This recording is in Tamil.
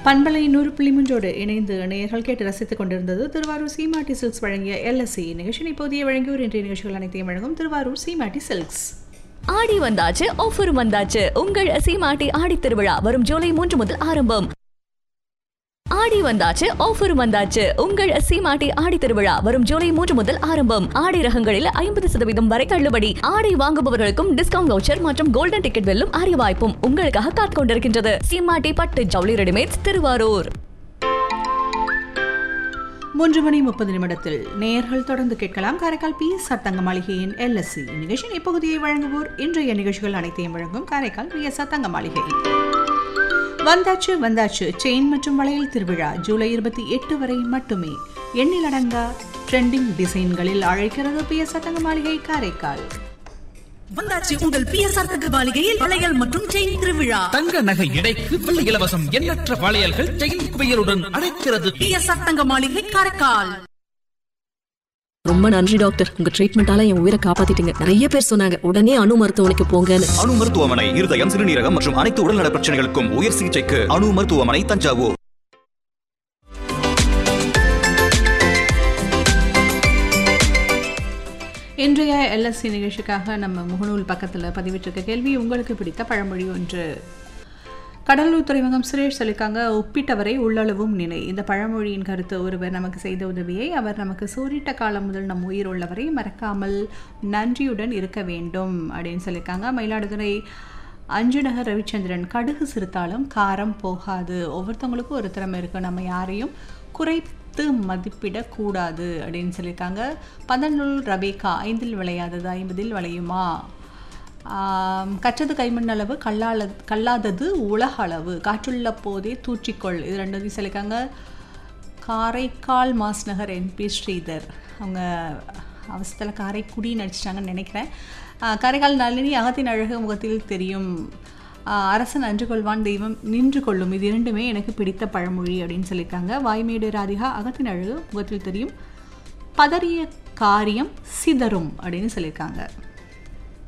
பண்பலை நூறு புள்ளிமுன்றோடு இணைந்து நேயர்கள் கேட்டு ரசித்துக் கொண்டிருந்தது திருவாரூர் சீமாட்டி சில்க்ஸ் வழங்கிய எல்எஸ்சி நிகழ்ச்சி இப்போதைய வழங்கியோர் இன்றைய நிகழ்ச்சிகள் அனைத்தையும் வழங்கும் திருவாரூர் சீமாட்டி சில்க்ஸ் ஆடி வந்தாச்சு ஆஃபரும் வந்தாச்சு உங்கள் சீமாட்டி ஆடி திருவிழா வரும் ஜூலை மூன்று முதல் ஆரம்பம் ஆடி வந்தாச்சு ஆஃபரும் வந்தாச்சு உங்கள் சீமாட்டி ஆடி திருவிழா வரும் ஜூலை மூன்று முதல் ஆரம்பம் ஆடி ரகங்களில் ஐம்பது சதவீதம் வரை தள்ளுபடி ஆடை வாங்குபவர்களுக்கும் டிஸ்கவுண்ட் வவுச்சர் மற்றும் கோல்டன் டிக்கெட் வெல்லும் அரிய வாய்ப்பும் உங்களுக்காக காத்துக் கொண்டிருக்கின்றது சீமாட்டி பட்டு ஜவுளி ரெடிமேட்ஸ் திருவாரூர் மூன்று மணி முப்பது நிமிடத்தில் நேயர்கள் தொடர்ந்து கேட்கலாம் காரைக்கால் பி சத்தங்க மாளிகையின் எல்எஸ்சி நிகழ்ச்சியின் இப்பகுதியை வழங்குவோர் இன்றைய நிகழ்ச்சிகள் அனைத்தையும் வழங்கும் காரைக்கால் பி எஸ் சத்தங்க மாளிகை வந்தாச்சு வந்தாச்சு செயின் மற்றும் வளையல் திருவிழா ஜூலை இருபத்தி எட்டு வரை மட்டுமே எண்ணிலடங்கா ட்ரெண்டிங் டிசைன்களில் அழைக்கிறது பி எஸ் சத்தங்க மாளிகை காரைக்கால் வந்தாச்சு உங்கள் பிஎஸ்ஆர் தங்க மாளிகையில் வளையல் மற்றும் செயின் திருவிழா தங்க நகை எடைக்கு வெள்ளி இலவசம் எண்ணற்ற வளையல்கள் செயின் குவியலுடன் அழைக்கிறது பிஎஸ்ஆர் தங்க மாளிகை காரைக்கால் ரொம்ப நன்றி டாக்டர் உங்க ட்ரீட்மெண்டால என் உயிரை காப்பாத்திட்டீங்க நிறைய பேர் சொன்னாங்க உடனே அணு மருத்துவமனைக்கு போங்கன்னு அணு மருத்துவமனை இருதயம் சிறுநீரகம் மற்றும் அனைத்து உடல்நல பிரச்சனைகளுக்கும் உயர் சிகிச்சைக்கு அணு மருத்துவமனை தஞ்சாவூர் இன்றைய எல்எஸ்சி நிகழ்ச்சிக்காக நம்ம முகநூல் பக்கத்தில் பதிவிட்டிருக்க கேள்வி உங்களுக்கு பிடித்த பழமொழி ஒன்று கடலூர் துறைமுகம் சுரேஷ் சொல்லியிருக்காங்க ஒப்பிட்டவரை உள்ளளவும் நினை இந்த பழமொழியின் கருத்து ஒருவர் நமக்கு செய்த உதவியை அவர் நமக்கு சூறிட்ட காலம் முதல் நம் உயிர் உள்ளவரை மறக்காமல் நன்றியுடன் இருக்க வேண்டும் அப்படின்னு சொல்லியிருக்காங்க மயிலாடுதுறை அஞ்சு நகர் ரவிச்சந்திரன் கடுகு சிறுத்தாலும் காரம் போகாது ஒவ்வொருத்தவங்களுக்கும் ஒரு திறமை இருக்குது நம்ம யாரையும் குறைத்து மதிப்பிடக்கூடாது அப்படின்னு சொல்லியிருக்காங்க பதநூல் ரபேகா ஐந்தில் விளையாதது ஐம்பதில் விளையுமா ஆம், கற்றது கைமண் அளவு கல்லால கல்லாதது உலக அளவு காற்றுள்ள போதே தூற்றிக்கொள் இது ரெண்டும் சொல்லியிருக்காங்க காரைக்கால் மாஸ் நகர் என்பி ஸ்ரீதர் அவங்க அவசரத்தில் காரைக்குடி நடிச்சிட்டாங்கன்னு நினைக்கிறேன் ஆ, காரைக்கால் நளினி அகத்தின் அழகு முகத்தில் தெரியும் ஆ, அரசன் அன்று கொள்வான் தெய்வம் நின்று கொள்ளும் இது இரண்டுமே எனக்கு பிடித்த பழமொழி அப்படின்னு சொல்லியிருக்காங்க வாய்மேடு ராதிகா அகத்தின் அழகு முகத்தில் தெரியும் பதறிய காரியம் சிதறும் அப்படின்னு சொல்லியிருக்காங்க